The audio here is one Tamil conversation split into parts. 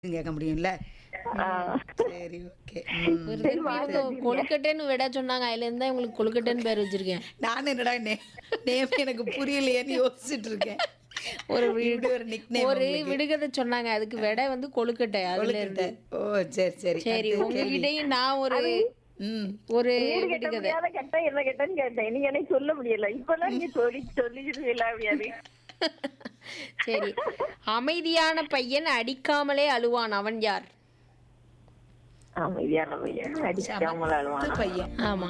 கேட்க முடியும்ல ஆ. சரி ஓகே ஒரு திருப்பி இவங்க கொழுக்கட்டைன்னு விட சொன்னாங்க அதுல இருந்தா உங்களுக்கு கொழுக்கட்டைன்னு பேர் வச்சிருக்கேன் நான் என்னடா நே நேம் எனக்கு புரியலையேன்னு யோசிச்சுட்டு இருக்கேன் ஒரு இப்படி ஒரு nickname ஒரு உங்களுக்கு. விடுகதை சொன்னாங்க அதுக்கு விடை வந்து கொழுக்கட்டை அதுல இருந்து ஓ சரி சரி சரி அடுத்த கேள்வி. உங்ககிட்டயும் நான் ஒரு ம் ஒரு வீடு கட்ட விடுகதை முடியாத கேட்டேன் என்ன கேட்டேன்னு கேட்டேன் நீங்க எனக்கு சொல்ல முடியல இப்பெல்லாம் நீங்க சொல்லி சொல்லிடுவீங்களா முடியாது சரி அமைதியான பையன் அடிக்காமலே அழுவான் அவன் யார் அமைதியான பையன் அடிக்காமல் பத்து அழுவானா பையன் ஆமா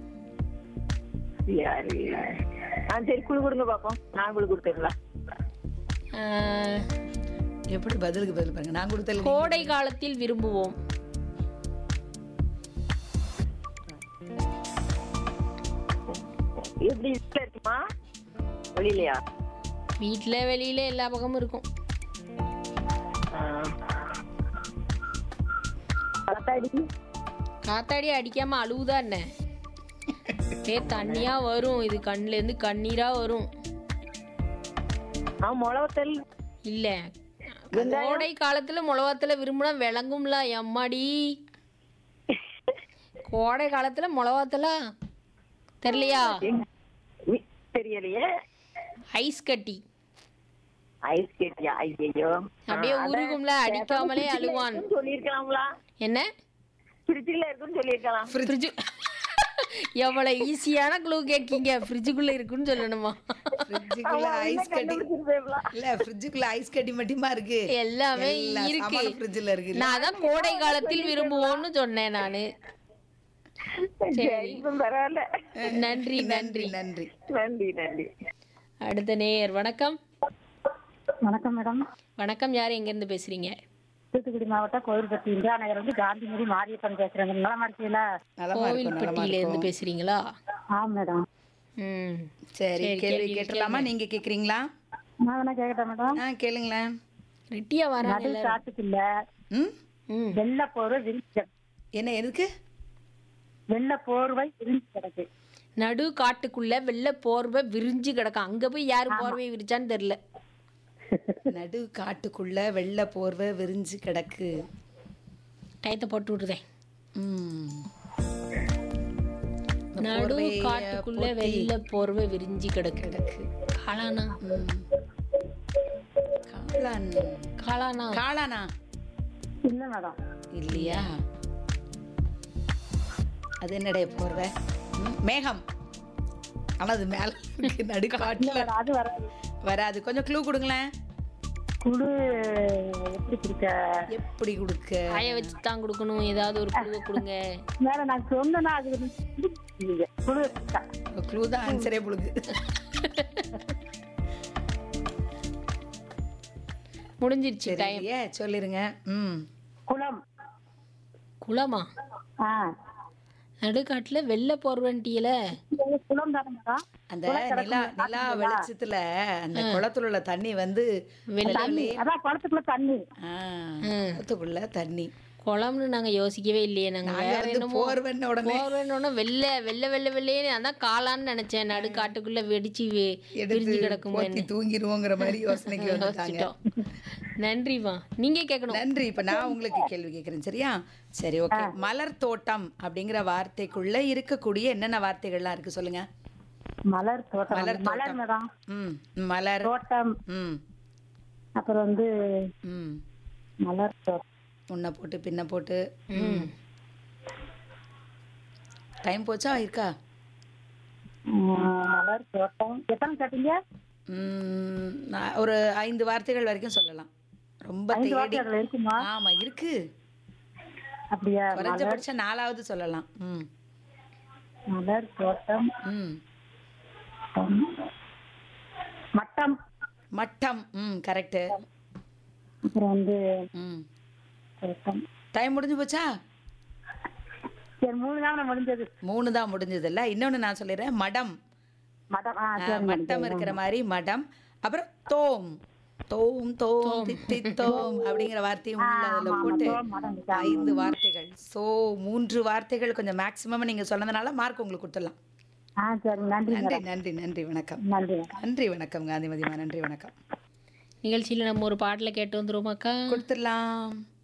யாரு ஆ சரி குழு கொடுங்க பாப்போம் நான் குழு கொடுத்துருங்களா ஆஹ், எப்படி பதிலுக்கு பதில் பாருங்க நான் கொடுத்தல கோடை காலத்தில் விரும்புவோம் எப்படி வீட்டுல இருக்குமா வெளியிலயா வீட்ல வெளியில எல்லா பக்கமும் இருக்கும் ஆ. காத்தாடி காத்தாடி அடிக்காம அழுவுதா என்ன ஏ தண்ணியா வரும் இது கண்ணுல இருந்து கண்ணீரா வரும் ஆ முளவத்தல் இல்ல கோடை காலத்துல முளவாத்துல விரும்பினா விளங்கும்ல எம்மாடி கோடை காலத்துல முளவாத்தலா தெரியலையா வி- தெரியலையே ஐஸ் கட்டி ஐஸ் கேட்டியா ஐயோ அப்படியே உருகும்ல அடிக்காமலே அழுவான் சொல்லிருக்கலாம்ல என்ன ஃப்ரிட்ஜில் இருக்குன்னு சொல்லியிருக்கலாம் ஃப்ரிட்ஜ் எவ்வளவு ஈஸியான க்ளூ கேட்கீங்க ஃப்ரிட்ஜுக்குள்ள இருக்குன்னு சொல்லணுமா ஃப்ரிட்ஜுக்குள்ள ஐஸ் கட்டி கண்டுபிடிச்சிருப்பேன்ல. இல்ல ஃப்ரிட்ஜுக்குள்ள ஐஸ் கட்டி மட்டுமா இருக்கு எல்லாமே எல்லா இருக்கு சாமானும் ஃப்ரிட்ஜ்ல இருக்கு நான் தான் கோடை காலத்தில் விரும்புவோம்னு சொன்னேன் நானு சரி இப்ப பரவாயில்ல நன்றி நன்றி நன்றி நன்றி நன்றி நன்றி அடுத்த நேயர் வணக்கம் வணக்கம் மேடம் வணக்கம் யார் எங்க இருந்து பேசுறீங்க தூத்துக்குடி மாவட்டம் கோவில்பட்டி இந்திரா நகர் வந்து காந்திமதி மாரியப்பன் பேசுறேங்க நலமா இருக்கீங்களா நலமா இருக்கும் நலமா கோவில்பட்டியில இருந்து இருக்கும் பேசுறீங்களா ஆ மேடம் ம் சரி சரி, கேள்வி கேள்வி கேட்டுலாமா நீங்க கேக்குறீங்களா நான் வேணா கேட்கட்டேன் மேடம் ஆ கேளுங்களேன் ரெட்டியா வராங்க நடு எல்லாரும் காட்டுக்குள்ள ம் ம் வெள்ளை போர்வை விரிஞ்சு கிடக்கு என்ன எதுக்கு வெள்ளை போர்வை விரிஞ்சு கிடக்கு நடு காட்டுக்குள்ள வெள்ளை போர்வை விரிஞ்சு கிடக்கும் அங்க போய் யாரு போர்வை விரிச்சான்னு தெரியல நடு காட்டுக்குள்ள வெள்ளை போர்வை விரிஞ்சு கிடக்கு டயத்தை போட்டு விட்டுதேன் ம் இந்த நடு போர்வைய காட்டுக்குள்ள போத்தி வெள்ளை போர்வை விரிஞ்சு கிடக்கு கிடக்கு காளானா ம். காளான் காளானா காளானா இல்ல மேடம் இல்லையா அது என்னடைய போர்வை ம், மேகம் ஆனா அது மேல இருக்கு நடு காட்டுல மேடம், அது வராது வராது கொஞ்சம் க்ளூ கொடுங்களேன் குழு எப்படி கொடுக்க எப்படி கொடுக்க காய வச்சு தான் கொடுக்கணும் ஏதாவது ஒரு குழுவை கொடுங்க மேல நான் சொன்னேன்னா அது வந்து இல்லைங்க. குழு க்ளூ தான் ஆன்சரே புழுகு முடிஞ்சிருச்சு டைம் சரியே சொல்லிருங்க ம் குளம் குளமா ஆ நடுக்காட்டுல வெள்ளை போர்வன்ட்டியில இது குளம் தானே மேடம் அந்த நிலா நிலா வெளிச்சத்துல அந்த குளத்துல உள்ள தண்ணி வந்து தண்ணி அதான் குளத்துக்குள்ள தண்ணி ஆ, குளத்துக்குள்ள தண்ணி குளம்னு நாங்க யோசிக்கவே இல்லையே நாங்க நாங்க வேற வந்து என்னமோ போர்வென்ன உடனே போர்வன்னு வெள்ளை வெள்ளை வெள்ளை வெள்ளையே அதான் காளான்னு நினைச்சேன் நடுக்காட்டுக்குள்ள வெடிச்சு வி- விரிஞ்சு எடுத்து கிடக்குமோ போத்தி தூங்கிடுவோங்கிற மாதிரி யோசனைக்கு வந்துட்டாங்க யோசிச்சிட்டோம் நன்றிமா நீங்க கேட்கணும் நன்றி இப்ப நான் உங்களுக்கு கேள்வி கேட்கிறேன் சரியா சரி ஓகே மலர் தோட்டம் அப்படிங்கிற வார்த்தைக்குள்ள இருக்கக்கூடிய என்னென்ன வார்த்தைகள்லாம் இருக்கு சொல்லுங்க மலர் தோட்டம் மலர் மலர் மேடம் ம் மலர் தோட்டம் ம் அப்புறம் வந்து ம் மலர் தோட்டம் முன்ன போட்டு பின்ன போட்டு ம். டைம் போச்சா இருக்கா உம், மலர் தோட்டம் எத்தனை கேட்டீங்க ம், நான் ஒரு ஐந்து வார்த்தைகள் வரைக்கும் சொல்லலாம் ரொம்ப ஐந்து தேடி வார்த்தை அதுல இருக்குமா ஆமா இருக்கு அப்படியா குறைஞ்சபட்சம் நாலாவது சொல்லலாம் ம் மலர் தோட்டம் ம் உம், மட்டம் மட்டம் ம் கரெக்டு அப்புறம் வந்து ம் தோட்டம் டைம் முடிஞ்சு போச்சா சரி மூணு தான் முடிஞ்சது மூணு தான் முடிஞ்சதுல்ல இன்னொன்னு நான் சொல்லிடுறேன் மடம் மட்டம் ஆ ஆ, சரி மேடம். மட்டம் இருக்கிற மாதிரி மடம் அப்புறம் தோம் தோம் தோம் தித்தி தோம் அப்படிங்கிற வார்த்தையும் உள்ள அதுல ஆமா, போட்டு தோம், மடம் இருக்கு. ஐந்து வார்த்தைகள் சோ மூன்று வார்த்தைகள் கொஞ்சம் மேக்சிமம் நீங்க சொன்னதுனால மார்க் உங்களுக்கு கொடுத்துடலாம் ஆ சரி நன்றி நன்றி மேடம் நன்றி நன்றி வணக்கம் நன்றி நன்றி வணக்கம் காந்திமதிமா நன்றி வணக்கம் நிகழ்ச்சியில நம்ம ஒரு பாட்டுல கேட்டு வந்துருவோமாக்கா கொடுத்துடலாம்